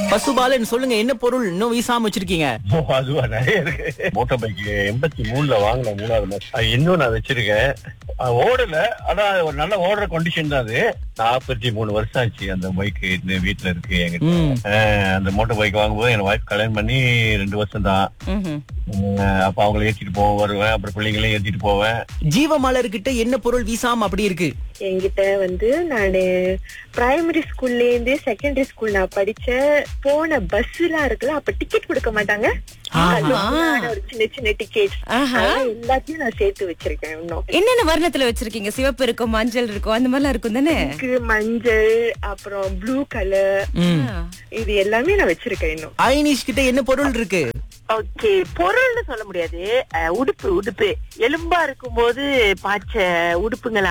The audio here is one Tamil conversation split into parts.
பசுபாலன் சொல்லுங்க என்ன பொருள் இன்னும் வீசாம வச்சிருக்கீங்க ஓ, அதுவா நிறைய இருக்கு மோட்டார் பைக் எண்பத்தி மூணுல வாங்கின மூணாவது மாசம் அது இன்னும் நான் வச்சிருக்கேன் அது ஓடல ஆனா ஒரு நல்ல ஓடுற கண்டிஷன் தான் அது நாற்பத்தி மூணு வருஷம் ஆச்சு அந்த பைக் இந்த வீட்டுல இருக்கு என்கிட்ட ம். அஹ், அந்த மோட்டார் பைக் வாங்கும்போது என் ஒய்ஃப் கல்யாணம் பண்ணி ரெண்டு வருஷம் தான் ம்ஹும். அப்ப அவங்கள ஏத்திட்டு போவேன் வருவேன் அப்புறம் பிள்ளைங்களையும் ஏத்திட்டு போவேன் ஜீவமலர் கிட்ட என்ன பொருள் வீசாம அப்படி இருக்கு என்கிட்ட வந்து நானு பிரைமரி ஸ்கூல்ல இருந்து செகண்டரி ஸ்கூல் நான் படிச்ச போன பஸ் எல்லாம் இருக்குல்ல அப்ப டிக்கெட் கொடுக்க மாட்டாங்க அது முன்னாடி ஒரு சின்ன சின்ன டிக்கெட் ஆஹா. எல்லாத்தையும் நான் சேர்த்து வச்சிருக்கேன் இன்னும் என்னென்ன வர்ணத்துல வச்சிருக்கீங்க சிவப்பு இருக்கும் மஞ்சள் இருக்கும் அந்த மாதிரிலாம் இருக்கும் தானே பிங்க், மஞ்சள் அப்புறம் ப்ளூ கலர் ம். இது எல்லாமே நான் வச்சிருக்கேன் இன்னும் ஐனிஷ் கிட்ட என்ன பொருள் இருக்கு ஓகே பொருள்னு சொல்ல முடியாது அஹ், உடுப்பு உடுப்பு எலும்பா இருக்கும்போது பாய்ச்ச உடுப்புங்களா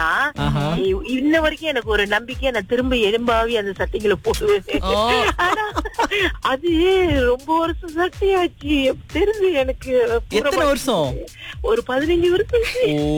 இ- இன்ன வரைக்கும் எனக்கு ஒரு நம்பிக்கை நான் திரும்ப எலும்பாவி அந்த சட்டைகளை போடுவேன் ஓ. ஆனா, அது ரொம்ப வருஷம் சட்டையாச்சு தெரிஞ்சு எனக்கு எத்தனை வருஷம் ஒரு பதினஞ்சு வருஷம்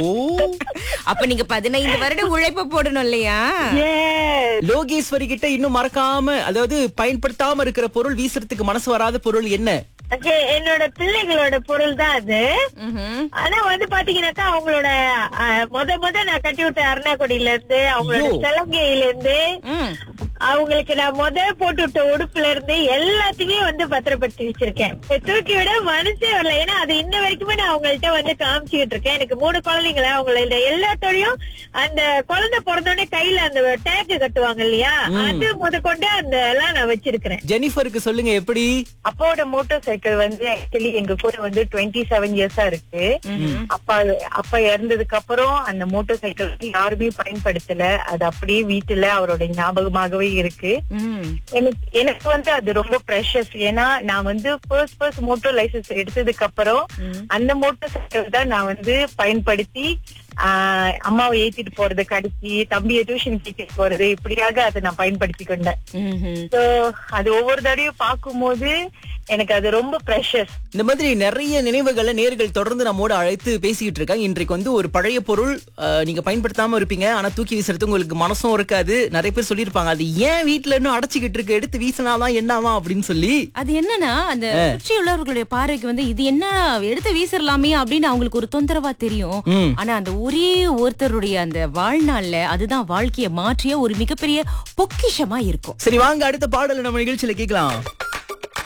ஓ அப்ப நீங்க பதினைந்து வருடம் உழைப்பு போடணும் இல்லையா Yes. லோகேஸ்வரி கிட்ட இன்னும் மறக்காம அதாவது பயன்படுத்தாம இருக்கிற பொருள் வீசுறதுக்கு மனசு வராத பொருள் என்ன Okay, என்னோட பிள்ளைகளோட பொருள் தான் அது ம்ஹும். ஆனா வந்து பாத்தீங்கன்னாக்கா அவங்களோட அஹ், முத முத நான் கட்டி விட்ட அருணாக்குடியில இருந்து அவங்களோட ஐயோ. சலங்கையில இருந்து ம். அவங்களுக்கு நான் முத போட்டு விட்ட உடுப்புல இருந்து எல்லாத்தையுமே வந்து பத்திரப்படுத்தி வச்சிருக்கேன் தூக்கி விட மனசே வரல ஏன்னா அது இன்ன வரைக்குமே நான் அவங்கள்ட்ட வந்து காமிச்சுக்கிட்டு இருக்கேன் எனக்கு மூணு குழந்தைங்கள அவங்கள எல்லாத்தோடையும் அந்த குழந்தை பிறந்தோடனே கையில அந்த டேக் கட்டுவாங்க இல்லையா அது முத கொண்டு அந்த எல்லாம் நான் வச்சிருக்கிறேன் ஜெனிஃபருக்கு சொல்லுங்க எப்படி அப்பாவோட மோட்டார் சைக்கிள் வந்து ஆக்சுவலி எங்க கூட வந்து டுவெண்ட்டி செவன் இயர்ஸா இருக்கு அப்பா அப்பா இறந்ததுக்கு அப்புறம் அந்த மோட்டார் சைக்கிள் யாருமே பயன்படுத்தல அது அப்படியே வீட்டுல அவரோட ஞாபகமாகவே இருக்கு ம். எனக்கு எனக்கு வந்து அது ரொம்ப ப்ரெஷஸ் ஏன்னா நான் வந்து ஃபர்ஸ்ட் ஃபர்ஸ்ட் மோட்டார் லைசன்ஸ் எடுத்ததுக்கு அப்புறம் அந்த மோட்டார் சைக்கிள் தான் நான் வந்து பயன்படுத்தி ஆஹ், அம்மாவை ஏத்திட்டு போறது கடைசி தம்பியை டியூஷன் கேட்டு போறது இப்படியாக அதை நான் பயன்படுத்தி கொண்டேன் ம்ஹும். So, அது ஒவ்வொரு தடவையும் பார்க்கும்போது எனக்கு அது ரொம்ப ப்ரெஷஸ் இந்த மாதிரி நிறைய நினைவுகளை நேர்கள் தொடர்ந்து நம்மோட அழைத்து பேசிக்கிட்டு இருக்காங்க இன்றைக்கு வந்து ஒரு பழைய பொருள் அஹ், நீங்க பயன்படுத்தாம இருப்பீங்க ஆனா தூக்கி வீசுறது உங்களுக்கு மனசும் இருக்காது நிறைய பேர் சொல்லியிருப்பாங்க அது ஏன் வீட்ல இன்னும் அடைச்சிக்கிட்டு இருக்கு எடுத்து வீசினாதான் என்னவா அப்படின்னு சொல்லி அது என்னன்னா அந்த சுற்றி உள்ளவர்களுடைய பார்வைக்கு வந்து இது என்ன எடுத்து வீசிடலாமே அப்படின்னு அவங்களுக்கு ஒரு தொந்தரவா தெரியும் ம். ஆனா அந்த ஒரே ஒருத்தருடைய அந்த வாழ்நாள்ல அதுதான் வாழ்க்கைய மாற்றிய ஒரு மிகப்பெரிய பொக்கிஷமா இருக்கும் சரி வாங்க அடுத்த பாடலை நம்ம நிகழ்ச்சியில கேட்கலாம்